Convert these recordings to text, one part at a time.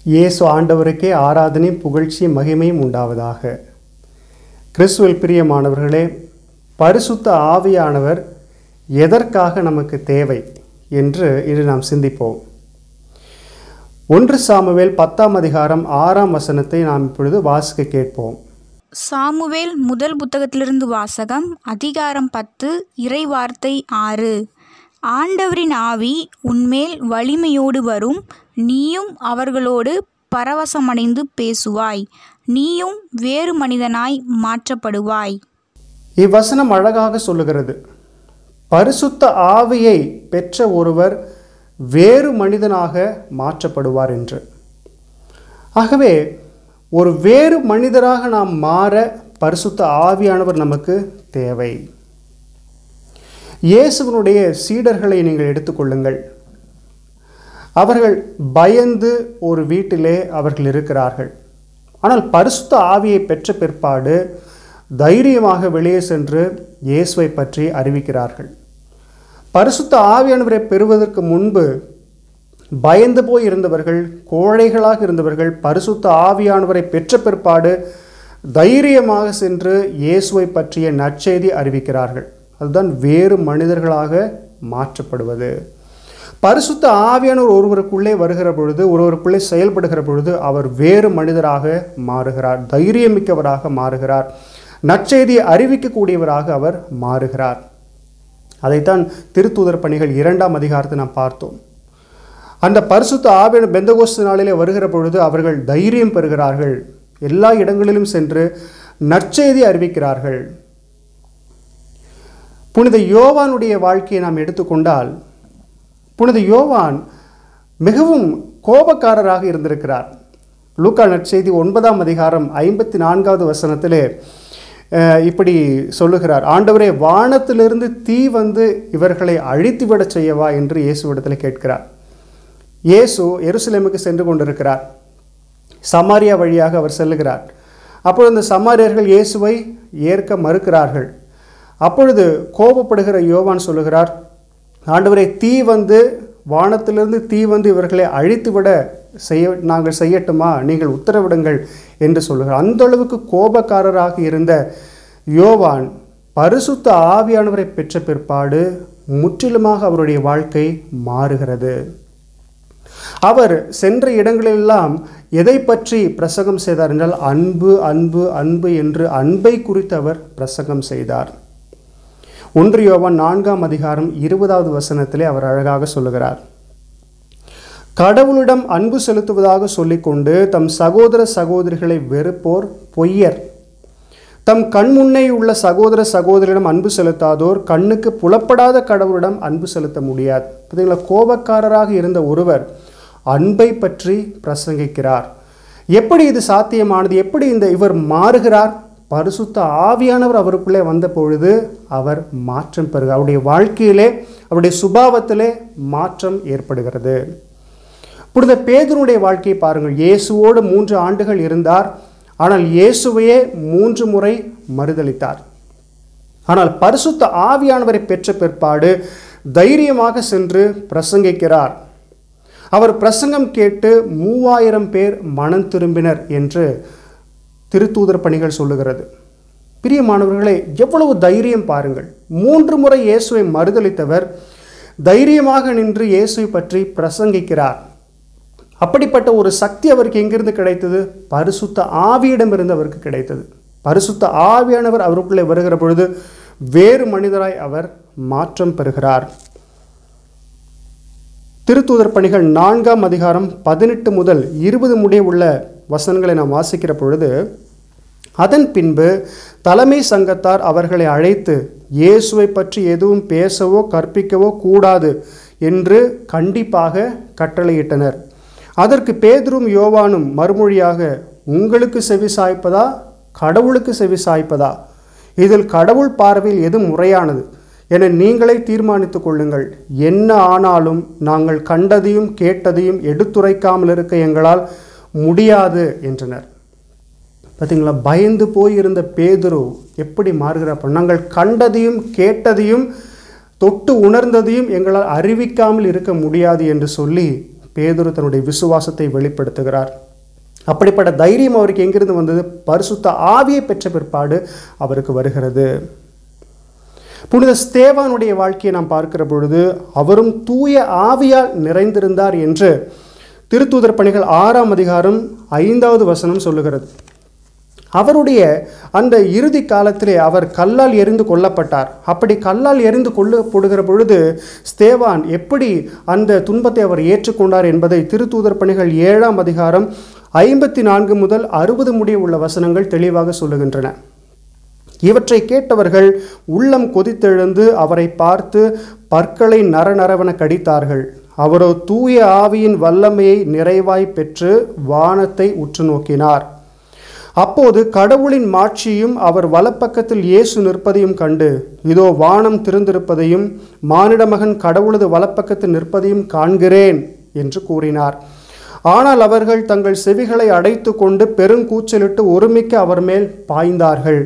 இயேசு ஆண்டவருக்கே ஆராதனை புகழ்ச்சி மகிமையும் உண்டாவதாக கிறிஸ்துவில் பிரியமானவர்களே பரிசுத்த ஆவியானவர் எதற்காக நமக்கு தேவை என்று இன்று நாம் சிந்திப்போம் ஒன்று சாமுவேல் பத்தாம் அதிகாரம் ஆறாம் வசனத்தை நாம் இப்பொழுது வாசிக்க கேட்போம் சாமுவேல் முதல் புத்தகத்திலிருந்து வாசகம் அதிகாரம் பத்து இறைவார்த்தை ஆறு ஆண்டவரின் ஆவி உன்மேல் வலிமையோடு வரும் நீயும் அவர்களோடு பரவசமடைந்து பேசுவாய் நீயும் வேறு மனிதனாய் மாற்றப்படுவாய் இவ்வசனம் அழகாக சொல்லுகிறது பரிசுத்த ஆவியை பெற்ற ஒருவர் வேறு மனிதனாக மாற்றப்படுவார் என்று ஆகவே ஒரு வேறு மனிதராக நாம் மாற பரிசுத்த ஆவியானவர் நமக்கு தேவை இயேசுவனுடைய சீடர்களை நீங்கள் எடுத்துக்கொள்ளுங்கள் அவர்கள் பயந்து ஒரு வீட்டிலே அவர்கள் இருக்கிறார்கள் ஆனால் பரிசுத்த ஆவியை பெற்ற பிற்பாடு தைரியமாக வெளியே சென்று இயேசுவை பற்றி அறிவிக்கிறார்கள் பரிசுத்த ஆவியானவரை பெறுவதற்கு முன்பு பயந்து போய் இருந்தவர்கள் கோழைகளாக இருந்தவர்கள் பரிசுத்த ஆவியானவரை பெற்ற பிற்பாடு தைரியமாக சென்று இயேசுவை பற்றிய நற்செய்தி அறிவிக்கிறார்கள் அதுதான் வேறு மனிதர்களாக மாற்றப்படுவது பரிசுத்த ஆவியானவர் ஒருவருக்குள்ளே வருகிற பொழுது ஒருவருக்குள்ளே செயல்படுகிற பொழுது அவர் வேறு மனிதராக மாறுகிறார் தைரியமிக்கவராக மாறுகிறார் நற்செய்தியை அறிவிக்கக்கூடியவராக அவர் மாறுகிறார் அதைத்தான் திருத்தூதர் பணிகள் இரண்டாம் அதிகாரத்தை நாம் பார்த்தோம் அந்த பரிசுத்த ஆவியான பெந்தகோஸ்து நாளிலே வருகிற பொழுது அவர்கள் தைரியம் பெறுகிறார்கள் எல்லா இடங்களிலும் சென்று நற்செய்தி அறிவிக்கிறார்கள் புனித யோவானுடைய வாழ்க்கையை நாம் எடுத்துக்கொண்டால் புனித யோவான் மிகவும் கோபக்காரராக இருந்திருக்கிறார் லூக்கா நற்செய்தி ஒன்பதாம் அதிகாரம் ஐம்பத்தி நான்காவது வசனத்திலே அஹ், இப்படி சொல்லுகிறார் ஆண்டவரே வானத்திலிருந்து தீ வந்து இவர்களை அழித்துவிடச் செய்யவா என்று இயேசுவிடத்தில் கேட்கிறார் இயேசு எருசலேமுக்கு சென்று கொண்டிருக்கிறார் சமாரியா வழியாக அவர் செல்லுகிறார் அப்பொழுது இந்த சமாரியர்கள் இயேசுவை ஏற்க மறுக்கிறார்கள் அப்பொழுது கோபப்படுகிற யோவான் சொல்லுகிறார் ஆண்டவரை தீ வந்து வானத்திலிருந்து தீ வந்து இவர்களை அழித்துவிட செய்ய நாங்கள் செய்யட்டுமா நீங்கள் உத்தரவிடுங்கள் என்று சொல்லுகிறார் அந்த அளவுக்கு கோபக்காரராக இருந்த யோவான் பரிசுத்த ஆவியானவரை பெற்ற பிற்பாடு முற்றிலுமாக அவருடைய வாழ்க்கை மாறுகிறது அவர் சென்ற இடங்களெல்லாம் எதை பற்றி பிரசங்கம் செய்தார் என்றால் அன்பு அன்பு அன்பு என்று அன்பை குறித்து அவர் பிரசங்கம் செய்தார் ஒன்று யோவான் நான்காம் அதிகாரம் இருபதாவது வசனத்திலே அவர் அழகாக சொல்லுகிறார் கடவுளிடம் அன்பு செலுத்துவதாக சொல்லிக்கொண்டு தம் சகோதர சகோதரிகளை வெறுப்போர் பொய்யர் தம் கண்முன்னே உள்ள சகோதர சகோதரிடம் அன்பு செலுத்தாதோர் கண்ணுக்கு புலப்படாத கடவுளிடம் அன்பு செலுத்த முடியாது பார்த்தீங்களா கோபக்காரராக இருந்த ஒருவர் அன்பை பற்றி பிரசங்கிக்கிறார் எப்படி இது சாத்தியமானது எப்படி இந்த இவர் மாறுகிறார் பரிசுத்த ஆவியானவர் அவருக்குள்ளே வந்த பொழுது அவர் மாற்றம் பெறுகிறார் அவருடைய வாழ்க்கையிலே அவருடைய சுபாவத்திலே மாற்றம் ஏற்படுகிறது புனித பேதுருடைய வாழ்க்கையை பாருங்கள் இயேசுவோடு மூன்று ஆண்டுகள் இருந்தார் ஆனால் இயேசுவையே மூன்று முறை மறுதளித்தார் ஆனால் பரிசுத்த ஆவியானவரை பெற்ற பிற்பாடு தைரியமாக சென்று பிரசங்கிக்கிறார் அவர் பிரசங்கம் கேட்டு மூவாயிரம் பேர் மனம் திரும்பினர் என்று திருத்தூதர் பணிகள் சொல்லுகிறது பிரியமானவர்களே எவ்வளவு தைரியம் பாருங்கள் மூன்று முறை இயேசுவை மறுதளித்தவர் தைரியமாக நின்று இயேசுவை பற்றி பிரசங்கிக்கிறார் அப்படிப்பட்ட ஒரு சக்தி அவருக்கு எங்கிருந்து கிடைத்தது பரிசுத்த ஆவியிடமிருந்து அவருக்கு கிடைத்தது பரிசுத்த ஆவியானவர் அவருக்குள்ளே வருகிற பொழுது வேறு மனிதராய் அவர் மாற்றம் பெறுகிறார் திருத்தூதர் பணிகள் நான்காம் அதிகாரம் பதினெட்டு முதல் இருபது முடிய உள்ள வசனங்களை நாம் வாசிக்கிற பொழுது அதன் பின்பு தலைமை சங்கத்தார் அவர்களை அழைத்து இயேசுவை பற்றி எதுவும் பேசவோ கற்பிக்கவோ கூடாது என்று கண்டிப்பாக கட்டளையிட்டனர் அதற்கு பேதுரும் யோவானும் மறுமொழியாக உங்களுக்கு செவி சாய்ப்பதா கடவுளுக்கு செவி சாய்ப்பதா இதில் கடவுள் பார்வையில் எது முறையானது என நீங்களே தீர்மானித்துக் கொள்ளுங்கள் என்ன ஆனாலும் நாங்கள் கண்டதையும் கேட்டதையும் எடுத்துரைக்காமல் இருக்க எங்களால் முடியாது என்றனர் பார்த்தீங்களா பயந்து போயிருந்த பேதுரு எப்படி மாறுகிறார் நாங்கள் கண்டதையும் கேட்டதையும் தொட்டு உணர்ந்ததையும் எங்களால் அறிவிக்காமல் இருக்க முடியாது என்று சொல்லி பேதுரு தன்னுடைய விசுவாசத்தை வெளிப்படுத்துகிறார் அப்படிப்பட்ட தைரியம் அவருக்கு எங்கிருந்து வந்தது பரிசுத்த ஆவியை பெற்ற பிற்பாடு அவருக்கு வருகிறது புனித ஸ்தேவானுடைய வாழ்க்கையை நாம் பார்க்கிற பொழுது அவரும் தூய ஆவியால் நிறைந்திருந்தார் என்று திருத்தூதர் பணிகள் ஆறாம் அதிகாரம் ஐந்தாவது வசனம் சொல்லுகிறது அவருடைய அந்த இறுதி காலத்திலே அவர் கல்லால் எரிந்து கொல்லப்பட்டார் அப்படி கல்லால் எரிந்து கொல்லப்படுகிற பொழுது ஸ்தேவான் எப்படி அந்த துன்பத்தை அவர் ஏற்றுக்கொண்டார் என்பதை திருத்தூதர் பணிகள் ஏழாம் அதிகாரம் ஐம்பத்தி நான்கு முதல் அறுபது முடிய உள்ள வசனங்கள் தெளிவாக சொல்லுகின்றன இவற்றை கேட்டவர்கள் உள்ளம் கொதித்தெழுந்து அவரை பார்த்து பற்களை நரநரவென கடித்தார்கள் அவரோ தூய ஆவியின் வல்லமையை நிறைவாய் பெற்று வானத்தை உற்று நோக்கினார் அப்போது கடவுளின் மாட்சியும் அவர் வலப்பக்கத்தில் இயேசு நிற்பதையும் கண்டு இதோ வானம் திறந்திருப்பதையும் மானிட மகன் கடவுளது வலப்பக்கத்தில் நிற்பதையும் காண்கிறேன் என்று கூறினார் ஆனால் அவர்கள் தங்கள் செவிகளை அடைத்து கொண்டு பெருங்கூச்சலிட்டு ஒருமிக்க அவர் மேல் பாய்ந்தார்கள்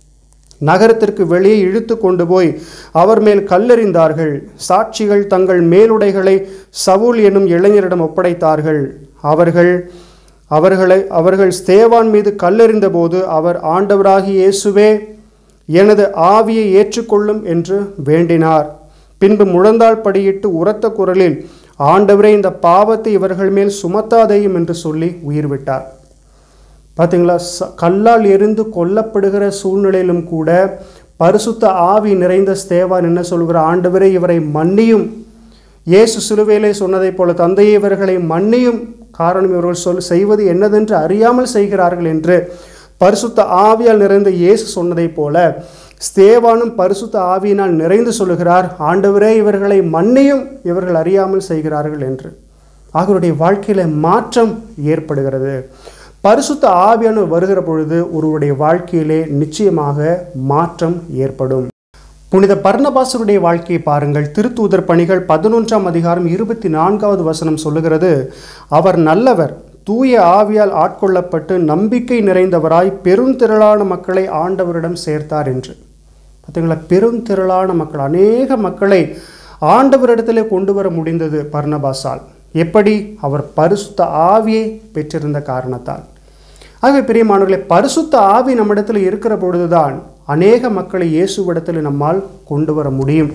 நகரத்திற்கு வெளியே இழுத்து கொண்டு போய் அவர் மேல் கல்லெறிந்தார்கள் சாட்சிகள் தங்கள் மேலுடைகளை சவுல் எனும் இளைஞரிடம் ஒப்படைத்தார்கள் அவர்கள் அவர்களை அவர்கள் ஸ்தேவான் மீது கல்லெறிந்தபோது அவர் ஆண்டவராகி இயேசுவே எனது ஆவியை ஏற்றுக்கொள்ளும் என்று வேண்டினார் பின்பு முழந்தாள் படியிட்டு உரத்த குரலில் ஆண்டவரே இந்த பாவத்தை இவர்கள் மேல் சுமத்தாதையும் என்று சொல்லி உயிர் விட்டார் பார்த்தீங்களா ச- கல்லால் எரிந்து கொல்லப்படுகிற சூழ்நிலையிலும் கூட பரிசுத்த ஆவி நிறைந்த ஸ்தேவான் என்ன சொல்கிற ஆண்டவரே இவரை மன்னியும் இயேசு சிலுவையிலே சொன்னதைப் போல தந்தையே இவர்களை மன்னியும் காரணம் இவர்கள் சொல் செய்வது என்னதென்று அறியாமல் செய்கிறார்கள் என்று பரிசுத்த ஆவியால் நிறைந்த இயேசு சொன்னதைப் போல ஸ்தேவானும் பரிசுத்த ஆவியினால் நிறைந்து சொல்லுகிறார் ஆண்டவரே இவர்களை மன்னியும் இவர்கள் அறியாமல் செய்கிறார்கள் என்று அவருடைய வாழ்க்கையில மாற்றம் ஏற்படுகிறது பரிசுத்த ஆவியானவர் வருகிற பொழுது ஒருவருடைய வாழ்க்கையிலே நிச்சயமாக மாற்றம் ஏற்படும் புனித பர்ணபாசருடைய வாழ்க்கையை பாருங்கள் திருத்தூதர் பணிகள் பதினொன்றாம் அதிகாரம் இருபத்தி நான்காவது வசனம் சொல்லுகிறது அவர் நல்லவர் தூய ஆவியால் ஆட்கொள்ளப்பட்டு நம்பிக்கை நிறைந்தவராய் பெருந்திரளான மக்களை ஆண்டவரிடம் சேர்த்தார் என்று பார்த்தீங்களா பெருந்திரளான மக்கள் அநேக மக்களை ஆண்டவரிடத்திலே கொண்டு வர முடிந்தது பர்ணபாசால் எப்படி அவர் பரிசுத்த ஆவியை பெற்றிருந்த காரணத்தால் ஆகவே பிரியமானவர்களே பரிசுத்த ஆவி நம்மிடத்தில் இருக்கிற பொழுதுதான் அநேக மக்களை இயேசுவிடத்தில் நம்மால் கொண்டு வர முடியும்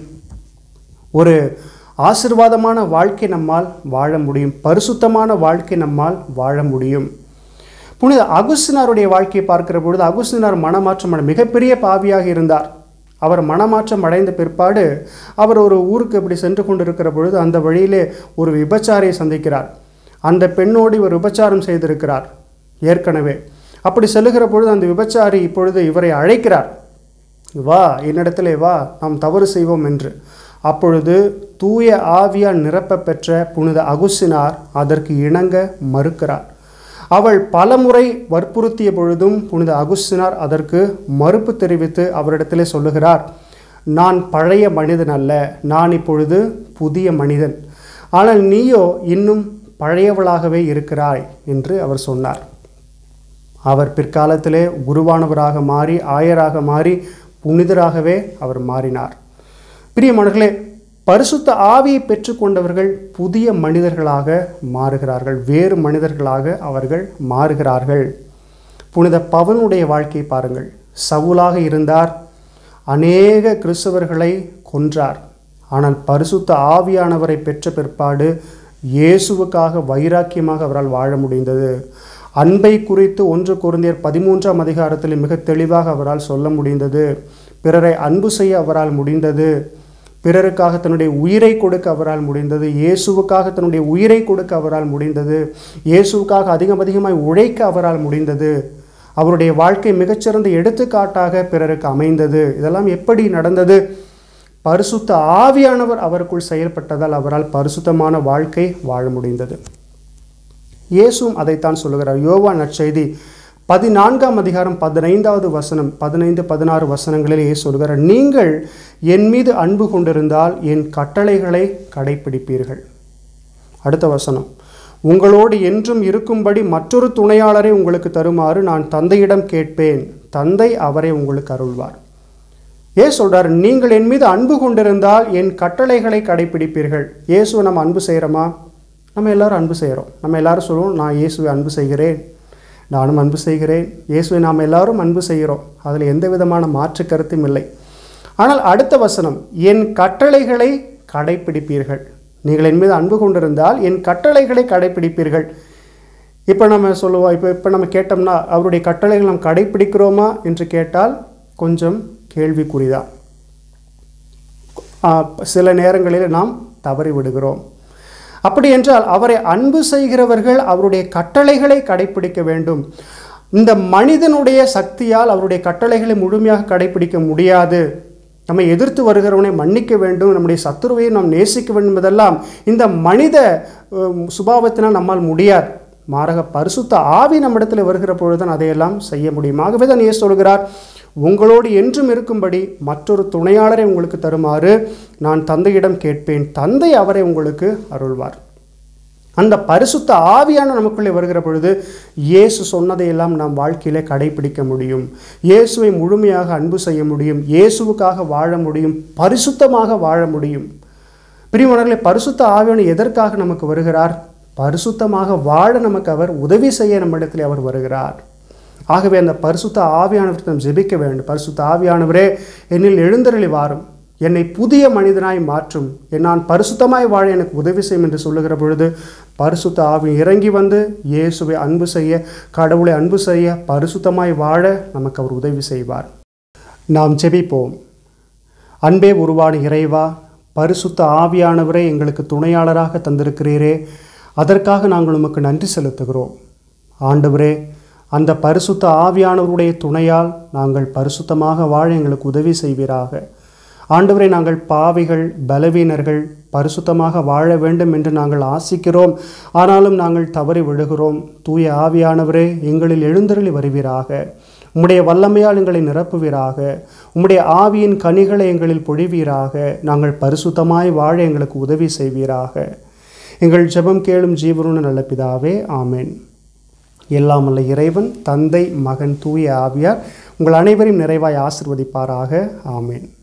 ஒரு ஆசிர்வாதமான வாழ்க்கை நம்மால் வாழ முடியும் பரிசுத்தமான வாழ்க்கை நம்மால் வாழ முடியும் புனித அகுஸ்தினாருடைய வாழ்க்கையை பார்க்கிற பொழுது அகுஸ்தினார் மனமாற்றம் அடை மிகப்பெரிய பாவியாக இருந்தார் அவர் மனமாற்றம் அடைந்த பிற்பாடு அவர் ஒரு ஊருக்கு இப்படி சென்று கொண்டிருக்கிற பொழுது அந்த வழியிலே ஒரு விபச்சாரியை சந்திக்கிறார் அந்த பெண்ணோடு இவர் விபச்சாரம் செய்திருக்கிறார் ஏற்கனவே அப்படி செல்லுகிற பொழுது அந்த விபச்சாரி இப்பொழுது இவரை அழைக்கிறார் வா என்னிடத்திலே வா நாம் தவறு செய்வோம் என்று அப்பொழுது தூய ஆவியால் நிரப்ப பெற்ற புனித அகுசினார் அதற்கு இணங்க மறுக்கிறார் அவள் பலமுறை வற்புறுத்திய பொழுதும் புனித அகுஸ்தினார் அதற்கு மறுப்பு தெரிவித்து அவரிடத்திலே சொல்லுகிறார் நான் பழைய மனிதன் அல்ல நான் இப்பொழுது புதிய மனிதன் ஆனால் நீயோ இன்னும் பழையவளாகவே இருக்கிறாய் என்று அவர் சொன்னார் அவர் பிற்காலத்திலே குருவானவராக மாறி ஆயராக மாறி புனிதராகவே அவர் மாறினார் பிரியமானவர்களே பரிசுத்த ஆவியை பெற்றுக்கொண்டவர்கள் புதிய மனிதர்களாக மாறுகிறார்கள் வேறு மனிதர்களாக அவர்கள் மாறுகிறார்கள் புனித பவனுடைய வாழ்க்கையை பாருங்கள் சவுலாக இருந்தார் அநேக கிறிஸ்தவர்களை கொன்றார் ஆனால் பரிசுத்த ஆவியானவரை பெற்ற பிற்பாடு இயேசுவுக்காக வைராக்கியமாக அவரால் வாழ முடிந்தது அன்பை குறித்து ஒன்று குருந்தியர் பதிமூன்றாம் அதிகாரத்தில் மிக தெளிவாக அவரால் சொல்ல முடிந்தது பிறரை அன்பு செய்ய அவரால் முடிந்தது பிறருக்காக தன்னுடைய உயிரை கொடுக்க அவரால் முடிந்தது இயேசுவுக்காக தன்னுடைய உயிரை கொடுக்க அவரால் முடிந்தது இயேசுவுக்காக அதிகம் அதிகமாய் உழைக்க அவரால் முடிந்தது அவருடைய வாழ்க்கை மிகச்சிறந்த எடுத்துக்காட்டாக பிறருக்கு அமைந்தது இதெல்லாம் எப்படி நடந்தது பரிசுத்த ஆவியானவர் அவருக்குள் செயல்பட்டதால் அவரால் பரிசுத்தமான வாழ்க்கை வாழ முடிந்தது இயேசுவும் அதைத்தான் சொல்லுகிறார் யோவா நற்செய்தி பதினான்காம் அதிகாரம் பதினைந்தாவது வசனம் பதினைந்து பதினாறு வசனங்களில் இயேசு சொல்கிறார் நீங்கள் என் மீது அன்பு கொண்டிருந்தால் என் கட்டளைகளை கடைப்பிடிப்பீர்கள் அடுத்த வசனம் உங்களோடு என்றும் இருக்கும்படி மற்றொரு துணையாளரை உங்களுக்கு தருமாறு நான் தந்தையிடம் கேட்பேன் தந்தை அவரை உங்களுக்கு அருள்வார் ஏன் சொல்றார் நீங்கள் என் மீது அன்பு கொண்டிருந்தால் என் கட்டளைகளை கடைப்பிடிப்பீர்கள் இயேசுவை நம்ம அன்பு செய்கிறோமா நம்ம எல்லாரும் அன்பு செய்கிறோம் நம்ம எல்லாரும் சொல்லுவோம் நான் இயேசுவை அன்பு செய்கிறேன் நானும் அன்பு செய்கிறேன் இயேசுவை நாம் எல்லாரும் அன்பு செய்கிறோம் அதில் எந்த விதமான மாற்று கருத்தும் இல்லை ஆனால் அடுத்த வசனம் என் கட்டளைகளை கடைப்பிடிப்பீர்கள் நீங்கள் என் மீது அன்பு கொண்டிருந்தால் என் கட்டளைகளை கடைப்பிடிப்பீர்கள் இப்போ நம்ம சொல்லுவோம் இப்போ இப்போ நம்ம கேட்டோம்னா அவருடைய கட்டளைகள் நாம் கடைப்பிடிக்கிறோமா என்று கேட்டால் கொஞ்சம் கேள்விக்குறிதான் ஆ, சில நேரங்களில் நாம் தவறி விடுகிறோம் அப்படி என்றால் அவரை அன்பு செய்கிறவர்கள் அவருடைய கட்டளைகளை கடைப்பிடிக்க வேண்டும் இந்த மனிதனுடைய சக்தியால் அவருடைய கட்டளைகளை முழுமையாக கடைப்பிடிக்க முடியாது நம்மை எதிர்த்து வருகிறவனை மன்னிக்க வேண்டும் நம்முடைய சத்துருவை நாம் நேசிக்க வேண்டும் என்பதெல்லாம் இந்த மனித உம், சுபாவத்தினால் நம்மால் முடியாது மாரக பரிசுத்த ஆவி நம்மிடத்தில் வருகிற பொழுதுதான் அதையெல்லாம் செய்ய முடியும் ஆகவே தான் இயேசு சொல்கிறார் உங்களோடு என்றும் இருக்கும்படி மற்றொரு துணையாளரை உங்களுக்கு தருமாறு நான் தந்தையிடம் கேட்பேன் தந்தை அவரை உங்களுக்கு அருள்வார் அந்த பரிசுத்த ஆவியான நமக்குள்ளே வருகிற பொழுது இயேசு சொன்னதையெல்லாம் நாம் வாழ்க்கையிலே கடைபிடிக்க முடியும் இயேசுவை முழுமையாக அன்பு செய்ய முடியும் இயேசுவுக்காக வாழ முடியும் பரிசுத்தமாக வாழ முடியும் பிரிவனர்களே பரிசுத்த ஆவியான எதற்காக நமக்கு வருகிறார் பரிசுத்தமாக வாழ நமக்கு அவர் உதவி செய்ய நம்மிடத்தில் அவர் வருகிறார் ஆகவே அந்த பரிசுத்த ஆவியானவருக்கு நாம் ஜெபிக்க வேண்டும் பரிசுத்த ஆவியானவரே என்னில் எழுந்தருளி வாரும் என்னை புதிய மனிதனாய் மாற்றும் என் நான் பரிசுத்தமாய் வாழ எனக்கு உதவி செய்யும் என்று சொல்லுகிற பொழுது பரிசுத்த ஆவி இறங்கி வந்து இயேசுவை அன்பு செய்ய கடவுளை அன்பு செய்ய பரிசுத்தமாய் வாழ நமக்கு அவர் உதவி செய்வார் நாம் ஜெபிப்போம் அன்பே உருவான இறைவா பரிசுத்த ஆவியானவரை எங்களுக்கு துணையாளராக தந்திருக்கிறீரே அதற்காக நாங்கள் உமக்கு நன்றி செலுத்துகிறோம் ஆண்டவரே அந்த பரிசுத்த ஆவியானவருடைய துணையால் நாங்கள் பரிசுத்தமாக வாழ எங்களுக்கு உதவி செய்வீராக ஆண்டவரை நாங்கள் பாவிகள் பலவீனர்கள் பரிசுத்தமாக வாழ வேண்டும் என்று நாங்கள் ஆசிக்கிறோம் ஆனாலும் நாங்கள் தவறி விழுகிறோம் தூய ஆவியானவரே எங்களில் எழுந்தருளி வருவீராக உம்முடைய வல்லமையால் எங்களை நிரப்புவீராக உம்முடைய ஆவியின் கனிகளை எங்களில் பொழிவீராக நாங்கள் பரிசுத்தமாய் வாழ எங்களுக்கு உதவி செய்வீராக எங்கள் ஜெபம் கேளும் ஜீவனுள்ள நல்ல பிதாவே ஆமென் எல்லாம் அல்ல இறைவன் தந்தை மகன் தூய ஆவியார் உங்கள் அனைவரையும் நிறைவாய் ஆசிர்வதிப்பாராக ஆமென்